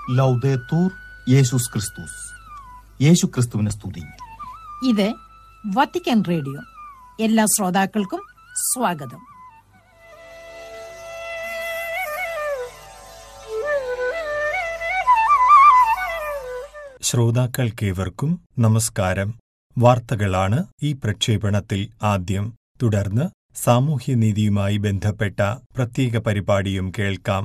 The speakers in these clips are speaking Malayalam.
ലൗദേത്തൂർ യേശുസ് ക്രിസ്തുസ് യേശു ക്രിസ്തുവിനെ സ്തുതി ഇത് വത്തിക്കാൻ റേഡിയോ എല്ലാ ശ്രോതാക്കൾക്കും സ്വാഗതം ശ്രോതാക്കൾക്കേവർക്കും നമസ്കാരം വാർത്തകളാണ് ഈ പ്രക്ഷേപണത്തിൽ ആദ്യം തുടർന്ന് സാമൂഹ്യനീതിയുമായി ബന്ധപ്പെട്ട പ്രത്യേക പരിപാടിയും കേൾക്കാം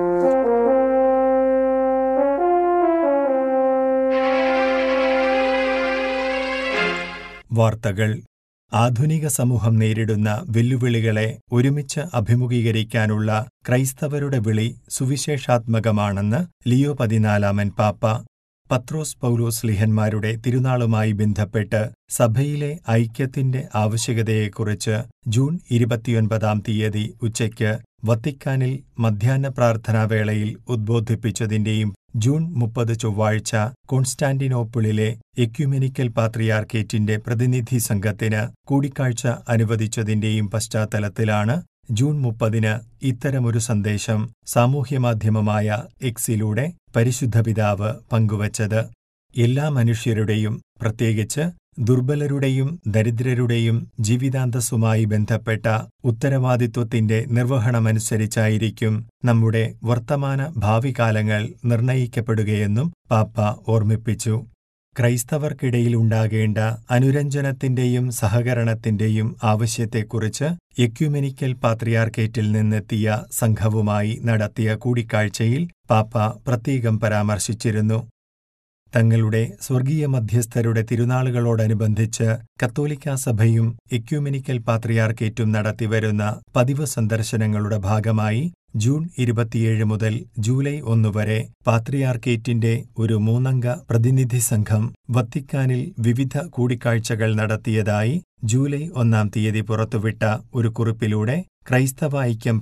വാർത്തകൾ ആധുനിക സമൂഹം നേരിടുന്ന വെല്ലുവിളികളെ ഒരുമിച്ച് അഭിമുഖീകരിക്കാനുള്ള ക്രൈസ്തവരുടെ വിളി സുവിശേഷാത്മകമാണെന്ന് ലിയോ പതിനാലാമൻ പാപ്പ പത്രോസ് പൗലോസ് ലിഹന്മാരുടെ തിരുനാളുമായി ബന്ധപ്പെട്ട് സഭയിലെ ഐക്യത്തിന്റെ ആവശ്യകതയെക്കുറിച്ച് ജൂൺ ഇരുപത്തിയൊൻപതാം തീയതി ഉച്ചയ്ക്ക് വത്തിക്കാനിൽ മധ്യാഹ്ന പ്രാർത്ഥനാവേളയിൽ ഉദ്ബോധിപ്പിച്ചതിന്റെയും ജൂൺ മുപ്പത് ചൊവ്വാഴ്ച കോൺസ്റ്റാന്റിനോപ്പിളിലെ എക്യുമെനിക്കൽ പാത്രിയാർക്കേറ്റിന്റെ പ്രതിനിധി സംഘത്തിന് കൂടിക്കാഴ്ച അനുവദിച്ചതിന്റെയും പശ്ചാത്തലത്തിലാണ് ജൂൺ മുപ്പതിന് ഇത്തരമൊരു സന്ദേശം സാമൂഹ്യമാധ്യമമായ എക്സിലൂടെ പരിശുദ്ധ പിതാവ് പങ്കുവച്ചത് എല്ലാ മനുഷ്യരുടെയും പ്രത്യേകിച്ച് ദുർബലരുടെയും ദരിദ്രരുടെയും ജീവിതാന്തസ്സുമായി ബന്ധപ്പെട്ട ഉത്തരവാദിത്വത്തിന്റെ നിർവഹണമനുസരിച്ചായിരിക്കും നമ്മുടെ വർത്തമാന ഭാവികാലങ്ങൾ നിർണയിക്കപ്പെടുകയെന്നും പാപ്പ ഓർമ്മിപ്പിച്ചു ക്രൈസ്തവർക്കിടയിൽ ഉണ്ടാകേണ്ട അനുരഞ്ജനത്തിന്റെയും സഹകരണത്തിന്റെയും ആവശ്യത്തെക്കുറിച്ച് എക്യുമെനിക്കൽ പാത്രിയാർക്കേറ്റിൽ നിന്നെത്തിയ സംഘവുമായി നടത്തിയ കൂടിക്കാഴ്ചയിൽ പാപ്പ പ്രത്യേകം പരാമർശിച്ചിരുന്നു തങ്ങളുടെ സ്വർഗീയ മധ്യസ്ഥരുടെ തിരുനാളുകളോടനുബന്ധിച്ച് കത്തോലിക്കാ സഭയും എക്യുമെനിക്കൽ പാത്രിയാർക്കേറ്റും നടത്തിവരുന്ന പതിവ് സന്ദർശനങ്ങളുടെ ഭാഗമായി ജൂൺ ഇരുപത്തിയേഴ് മുതൽ ജൂലൈ ഒന്ന് വരെ പാത്രിയാർക്കേറ്റിന്റെ ഒരു മൂന്നംഗ പ്രതിനിധി സംഘം വത്തിക്കാനിൽ വിവിധ കൂടിക്കാഴ്ചകൾ നടത്തിയതായി ജൂലൈ ഒന്നാം തീയതി പുറത്തുവിട്ട ഒരു കുറിപ്പിലൂടെ ക്രൈസ്തവ ഐക്യം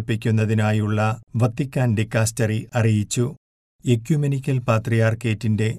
പ്രോത്സാഹിപ്പിക്കുന്നതിനായുള്ള വത്തിക്കാൻ ഡിക്കാസ്റ്ററി അറിയിച്ചു എക്യുമെനിക്കൽ പാത്രിയാർക്കേറ്റിന്റെ